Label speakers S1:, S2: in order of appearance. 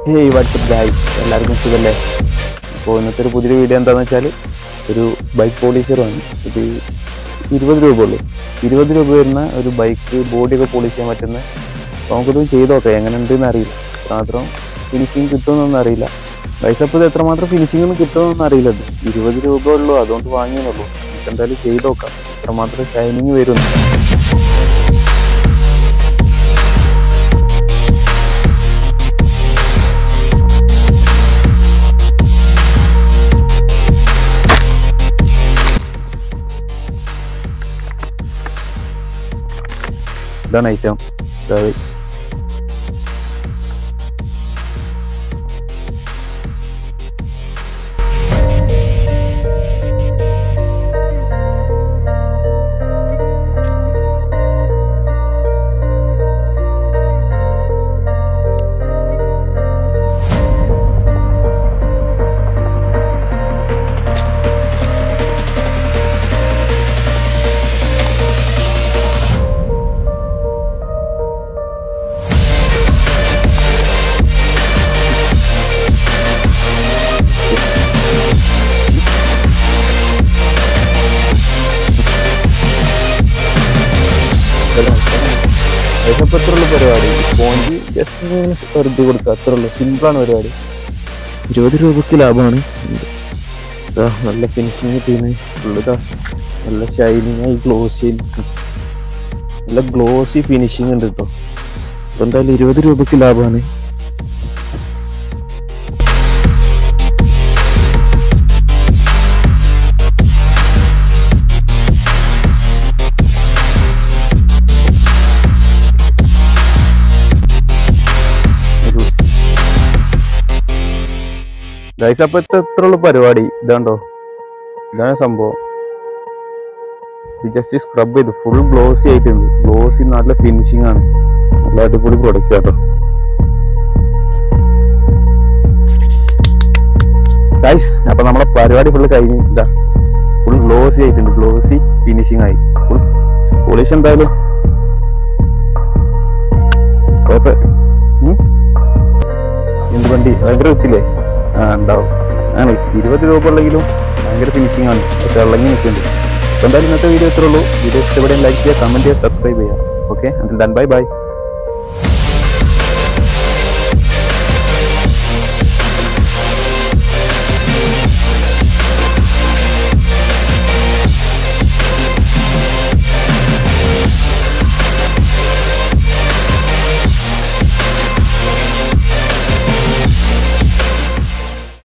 S1: Hey WhatsApp guys എല്ലാവർക്കും സുഖല്ലേ അപ്പോൾ ഇന്നത്തെ ഒരു പുതിയൊരു വീഡിയോ എന്താണെന്ന് വെച്ചാൽ ഒരു ബൈക്ക് പോളിഷറാണ് ഇത് ഇരുപത് രൂപ ഉള്ളൂ ഇരുപത് രൂപ വരുന്ന ഒരു ബൈക്ക് ബോഡിയൊക്കെ പോളിഷ് ചെയ്യാൻ പറ്റുന്ന അപ്പോൾ നമുക്കിത് ചെയ്ത് നോക്കാം എങ്ങനെ ഉണ്ടെന്ന് അറിയില്ല മാത്രം ഫിനിഷിങ് കിട്ടുമെന്നൊന്നും അറിയില്ല ഗൈസ് അപ്പോൾ ഇത് എത്രമാത്രം ഫിനിഷിംഗ് ഒന്നും കിട്ടുമെന്നൊന്നും അറിയില്ല ഇത് ഇരുപത് രൂപ ഉള്ളൂ അതുകൊണ്ട് വാങ്ങിയെന്നുള്ളൂ നമുക്ക് എന്തായാലും ചെയ്ത് നോക്കാം എത്രമാത്രം ഷൈനിങ് വരുന്നു ഇതാണ് ഐറ്റം അതായത് ഏകദേശം എത്ര ഉള്ളു പരിപാടി സ്പോഞ്ച് ജസ്റ്റ് ഇങ്ങനെ വെറുതെ കൊടുക്കുക അത്ര ഉള്ളു സിമ്പിളാണ് പരിപാടി ഇരുപത് രൂപക്ക് ലാഭമാണ് ഇതാ നല്ല ഫിനിഷിങ് കിട്ടിയത് ഫുള്ളിതാ നല്ല ഷൈനിങ് ആയി ഗ്ലോസി നല്ല ഗ്ലോസി ഫിനിഷിങ് ഉണ്ട് കേട്ടോ അപ്പൊ എന്തായാലും ഇരുപത് രൂപക്ക് ലാഭമാണ് ഗൈസ് അപ്പൊ ഇത്ര ഇത്ര ഉള്ളു പരിപാടി ഇതാണ്ടോ ഇതാണ് സംഭവം ഇത് ജസ്റ്റ് സ്ക്രബ് ചെയ്ത് ഫുൾ ഗ്ലോസി ആയിട്ടുണ്ട് ഗ്ലോസി നല്ല ഫിനിഷിംഗ് ആണ് നല്ല അടിപൊളി പ്രൊഡക്റ്റ് കേട്ടോ ഗൈസ് അപ്പൊ നമ്മളെ പരിപാടി ഫുള്ള് കഴിഞ്ഞ് ഇതാ ഫുൾ ഗ്ലോസി ആയിട്ടുണ്ട് ഗ്ലോസി ഫിനിഷിംഗ് ആയി ഫുൾ പോളിഷ് എന്തായാലും കുഴപ്പ ഉം? എന്ത് വണ്ടി ഭയങ്കര വൃത്തിയില്ലേ ആ ഉണ്ടാവും ആണ് ഇരുപത് രൂപ ഉള്ളെങ്കിലും ഭയങ്കര ഫിനിഷിംഗ് ആണ് പക്ഷെ ഇളങ്ങി നിൽക്കുന്നുണ്ട് അപ്പോൾ എന്തായാലും ഇന്നത്തെ വീഡിയോ ഇത്രേ ഉള്ളൂ വീഡിയോ ഇഷ്ടപ്പെടുകയും ലൈക്ക് ചെയ്യുക കമൻറ്റ് ചെയ്യുക സബ്സ്ക്രൈബ് ചെയ്യുക ഓക്കെ ഡൺ ബൈ ബൈ